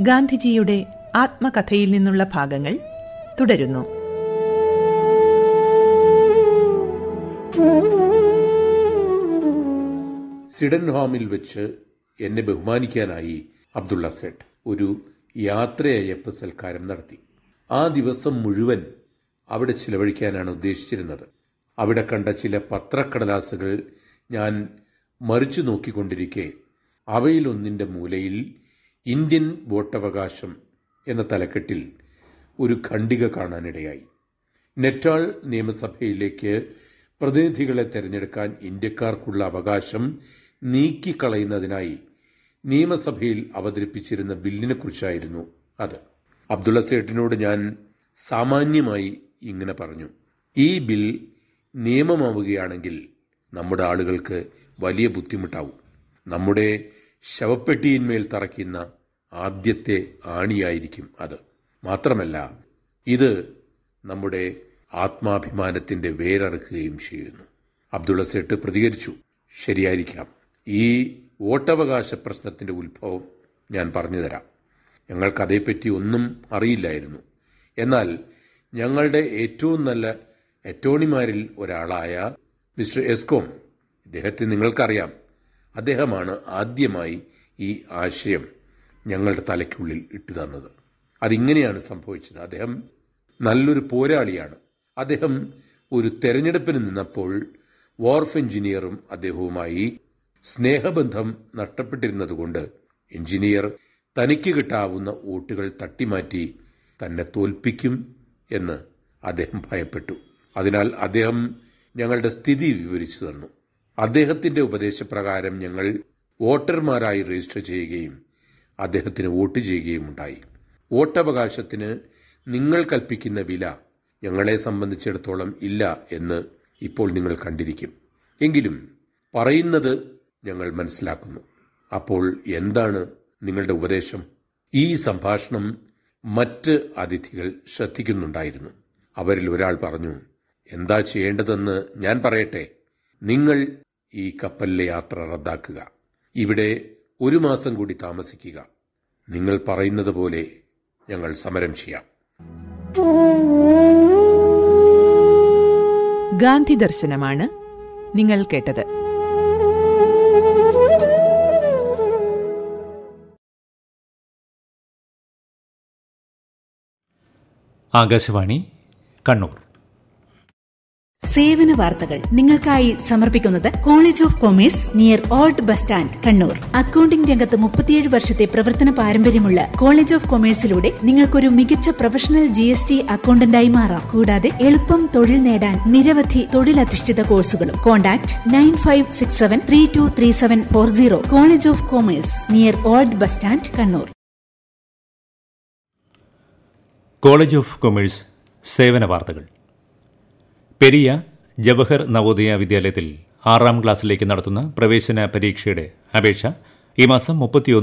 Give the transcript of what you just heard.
ഗാന്ധിജിയുടെ ആത്മകഥയിൽ നിന്നുള്ള ഭാഗങ്ങൾ തുടരുന്നു സിഡൻഹാമിൽ വെച്ച് എന്നെ ബഹുമാനിക്കാനായി അബ്ദുള്ള സെട്ട് ഒരു യാത്രയയപ്പ് സൽക്കാരം നടത്തി ആ ദിവസം മുഴുവൻ അവിടെ ചിലവഴിക്കാനാണ് ഉദ്ദേശിച്ചിരുന്നത് അവിടെ കണ്ട ചില പത്രക്കടലാസുകൾ ഞാൻ മറിച്ചു നോക്കിക്കൊണ്ടിരിക്കെ അവയിലൊന്നിന്റെ മൂലയിൽ ഇന്ത്യൻ വോട്ടവകാശം എന്ന തലക്കെട്ടിൽ ഒരു ഖണ്ഡിക കാണാനിടയായി നെറ്റാൾ നിയമസഭയിലേക്ക് പ്രതിനിധികളെ തെരഞ്ഞെടുക്കാൻ ഇന്ത്യക്കാർക്കുള്ള അവകാശം നീക്കിക്കളയുന്നതിനായി നിയമസഭയിൽ അവതരിപ്പിച്ചിരുന്ന ബില്ലിനെക്കുറിച്ചായിരുന്നു അത് അബ്ദുള്ള സേട്ടിനോട് ഞാൻ സാമാന്യമായി ഇങ്ങനെ പറഞ്ഞു ഈ ബിൽ നിയമമാവുകയാണെങ്കിൽ നമ്മുടെ ആളുകൾക്ക് വലിയ ബുദ്ധിമുട്ടാവും നമ്മുടെ ശവപ്പെട്ടിയിന്മേൽ തറയ്ക്കുന്ന ആദ്യത്തെ ആണിയായിരിക്കും അത് മാത്രമല്ല ഇത് നമ്മുടെ ആത്മാഭിമാനത്തിന്റെ വേരറുക്കുകയും ചെയ്യുന്നു അബ്ദുള്ള സേട്ട് പ്രതികരിച്ചു ശരിയായിരിക്കാം ഈ വോട്ടവകാശ പ്രശ്നത്തിന്റെ ഉത്ഭവം ഞാൻ പറഞ്ഞുതരാം ഞങ്ങൾക്ക് അതേപ്പറ്റി ഒന്നും അറിയില്ലായിരുന്നു എന്നാൽ ഞങ്ങളുടെ ഏറ്റവും നല്ല അറ്റോർണിമാരിൽ ഒരാളായ മിസ്റ്റർ എസ്കോം ഇദ്ദേഹത്തെ നിങ്ങൾക്കറിയാം അദ്ദേഹമാണ് ആദ്യമായി ഈ ആശയം ഞങ്ങളുടെ തലയ്ക്കുള്ളിൽ ഇട്ടു തന്നത് അതിങ്ങനെയാണ് സംഭവിച്ചത് അദ്ദേഹം നല്ലൊരു പോരാളിയാണ് അദ്ദേഹം ഒരു തെരഞ്ഞെടുപ്പിന് നിന്നപ്പോൾ വാർഫ് എഞ്ചിനീയറും അദ്ദേഹവുമായി സ്നേഹബന്ധം നഷ്ടപ്പെട്ടിരുന്നതുകൊണ്ട് എഞ്ചിനീയർ തനിക്ക് കിട്ടാവുന്ന വോട്ടുകൾ തട്ടിമാറ്റി തന്നെ തോൽപ്പിക്കും എന്ന് അദ്ദേഹം ഭയപ്പെട്ടു അതിനാൽ അദ്ദേഹം ഞങ്ങളുടെ സ്ഥിതി വിവരിച്ചു തന്നു അദ്ദേഹത്തിന്റെ ഉപദേശപ്രകാരം ഞങ്ങൾ വോട്ടർമാരായി രജിസ്റ്റർ ചെയ്യുകയും അദ്ദേഹത്തിന് വോട്ട് ചെയ്യുകയും ഉണ്ടായി വോട്ടവകാശത്തിന് നിങ്ങൾ കൽപ്പിക്കുന്ന വില ഞങ്ങളെ സംബന്ധിച്ചിടത്തോളം ഇല്ല എന്ന് ഇപ്പോൾ നിങ്ങൾ കണ്ടിരിക്കും എങ്കിലും പറയുന്നത് ഞങ്ങൾ മനസ്സിലാക്കുന്നു അപ്പോൾ എന്താണ് നിങ്ങളുടെ ഉപദേശം ഈ സംഭാഷണം മറ്റ് അതിഥികൾ ശ്രദ്ധിക്കുന്നുണ്ടായിരുന്നു അവരിൽ ഒരാൾ പറഞ്ഞു എന്താ ചെയ്യേണ്ടതെന്ന് ഞാൻ പറയട്ടെ നിങ്ങൾ ഈ കപ്പലിലെ യാത്ര റദ്ദാക്കുക ഇവിടെ ഒരു മാസം കൂടി താമസിക്കുക നിങ്ങൾ പറയുന്നത് പോലെ ഞങ്ങൾ സമരം ചെയ്യാം ഗാന്ധി ദർശനമാണ് നിങ്ങൾ കേട്ടത് ആകാശവാണി കണ്ണൂർ സേവന വാർത്തകൾ നിങ്ങൾക്കായി സമർപ്പിക്കുന്നത് college of commerce near old bus stand Kannur accounting രംഗത്ത് മുപ്പത്തിയേഴ് വർഷത്തെ പ്രവർത്തന പാരമ്പര്യമുള്ള കോളേജ് ഓഫ് കൊമേഴ്സിലൂടെ നിങ്ങൾക്കൊരു മികച്ച പ്രൊഫഷണൽ ജി എസ് ടി അക്കൌണ്ടന്റായി മാറാം കൂടാതെ എളുപ്പം തൊഴിൽ നേടാൻ നിരവധി തൊഴിലധിഷ്ഠിത കോഴ്സുകളും contact nine five six seven three two three seven four zero college of commerce near old bus stand Kannur college of commerce സേവന വാർത്തകൾ പെരിയ ജവഹർ നവോദയ വിദ്യാലയത്തിൽ ആറാം ക്ലാസ്സിലേക്ക് നടത്തുന്ന പ്രവേശന പരീക്ഷയുടെ അപേക്ഷ ഈ മാസം മുപ്പത്തിയൊന്ന്